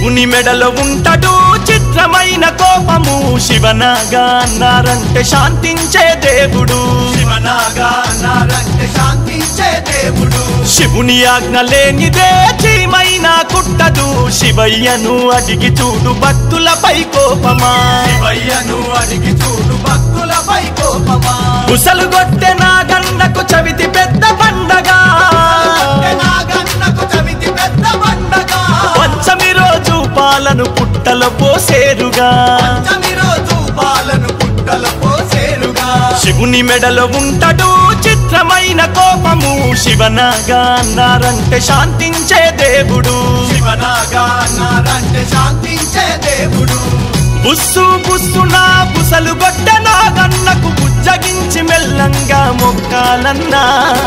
శివుని మెడలో ఉంటడు చిత్రమైన కోపము శివనాగా అన్నారంటే శాంతించే దేవుడు శివనాగా అన్నారంటే శాంతించే దేవుడు శివుని ఆజ్ఞ లేనిదే చీమైన కుట్టదు శివయ్యను అడిగి చూడు భక్తులపై కోపమా శివయ్యను అడిగి చూడు భక్తులపై కోపమా కుసలు కొట్టె నాగన్నకు చవితి పెద్ద పండగ నాగన్నకు చవితి పెద్ద పండగ పంచమి రోజు పాలను పుట్టల పోసేరుగా పంచమి రోజు పాలను పుట్టల పోసేరుగా శివుని మెడలో ఉంటడు చిత్రమైన కోపము శివనాగా అన్నారంటే శాంతించే దేవుడు శివనాగా అన్నారంటే శాంతించే దేవుడు బుస్సు బుస్సునా బుసలు గొడ్డ నాగన్నకు బుజ్జగించి మెల్లంగా మొక్కాలన్నా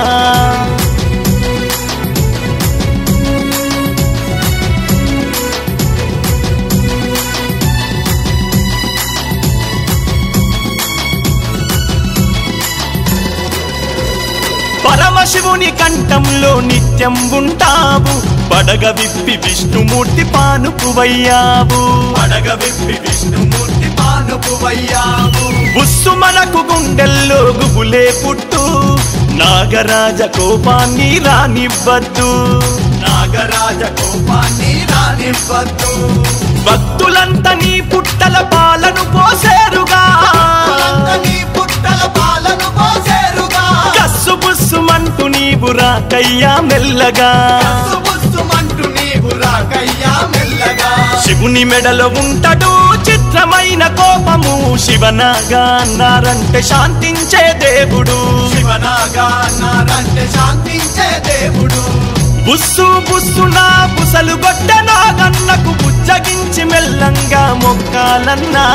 పరమశివుని కంఠంలో నిత్యం ఉంటావు పడగ విప్పి విష్ణుమూర్తి పానుకువయ్యావు పడగ విప్పి విష్ణుమూర్తి పానుపువయ్యావు బుస్సు మనకు గుండెల్లో గుబులే పుట్టు నాగరాజ కోపాన్ని రానివ్వద్దు నాగరాజ కోపాన్ని రానివ్వద్దు భక్తులంతా నీ పుట్టల పాలను పోసేరుగా నీ పుట్టల పాలను పోసేరుగా కస్సు బుస్సుమంటూ నీవు రాకయ్యా మెల్లగా కస్సు బుస్సుమంటూ నీవు రాకయ్యా మెల్లగా శివుని మెడలో ఉంటడు చిత్రమైన కోపము శివనాగా అన్నారంటే శాంతించే దేవుడు శివనాగా అన్నారంటే శాంతించే దేవుడు బుస్సు బుస్సునా బుసలు గొడ్డ నాగన్నకు బుజ్జగించి మెల్లంగా మొక్కాలన్నా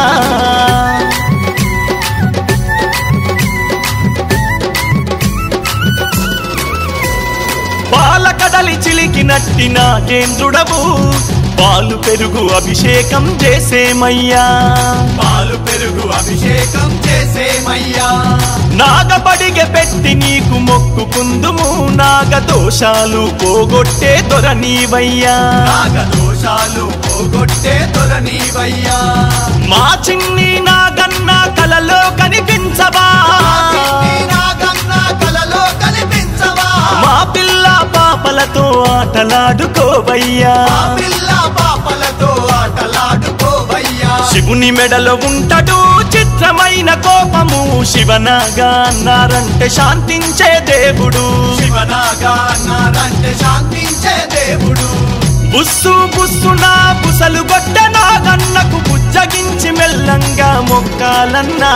పాలకడలి చిలికినట్టి నాగేంద్రుడవు పాలు పెరుగు అభిషేకం చేసేమయ్యా పాలు పెరుగు అభిషేకం చేసేమయ్యా నాగపడిగ పెట్టి నీకు మొక్కుకుందుము నాగ దోషాలు పోగొట్టే దొర నీవయ్యా నాగ దోషాలు పోగొట్టే తొలనీవయ్యా మా చిన్ని నాగన్న కలలో కనిపించవా నీ నాగన్న కలలో కనిపించవా మా పిల్ల పాపలతో ఆటలాడుకోవయ్యా ఆ పిల్ల పాపలతో ఆటలాడుకోవయ్యా శివుని మెడలో ఉంటడు చిత్రమైన కోపము శివనాగా అన్నారంటే శాంతించే దేవుడు శివనాగా అన్నారంటే శాంతించే దేవుడు బుస్సు బుస్సునా బుసలు గొడ్డ నాగన్నకు బుజ్జగించి మెల్లంగా మొక్కాలన్నా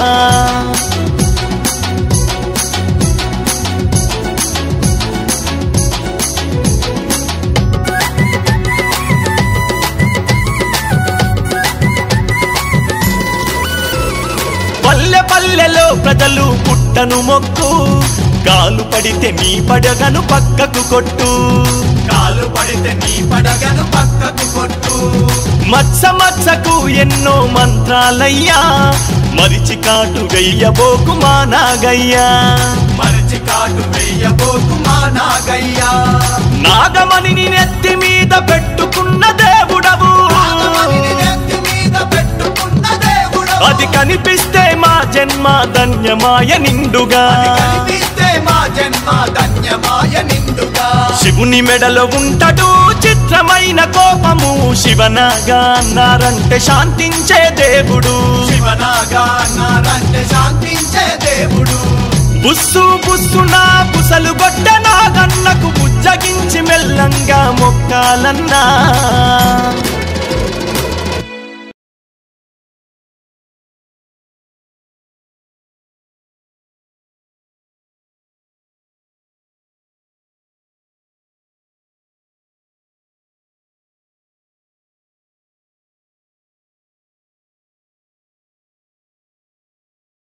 పల్లె పల్లెలో ప్రజలు పుట్టను మొక్కు కాలు పడితే మీ పడగను పక్కకు కొట్టు కాలు పడితే నీ పడగను పక్కకు కొట్టు మత్స మత్సకు ఎన్నో మంత్రాలయ్యా మరిచి కాటు వెయ్యబోకు మా నాగయ్యా మరచి కాటు వెయ్యబోకు మా నాగయ్యా నాగమణిని నెత్తి మీద పెట్టుకున్న దేవుడవు నాగమణిని నెత్తి మీద పెట్టుకున్న దేవుడు అది కనిపిస్తే మా జన్మ ధన్యమాయ నిండుగా కనిపిస్తే మా జన్మ ధన్యమాయ నిండుగా శివుని మెడలో ఉంటడు చిత్రమైన కోపము శివనాగా అన్నారంటే శాంతించే దేవుడు శివనాగా అన్నారంటే శాంతించే దేవుడు బుస్సు బుస్సునా బుసలు గొడ్డ నాగన్నకు బుజ్జగించి మెల్లంగా మొక్కాలన్నా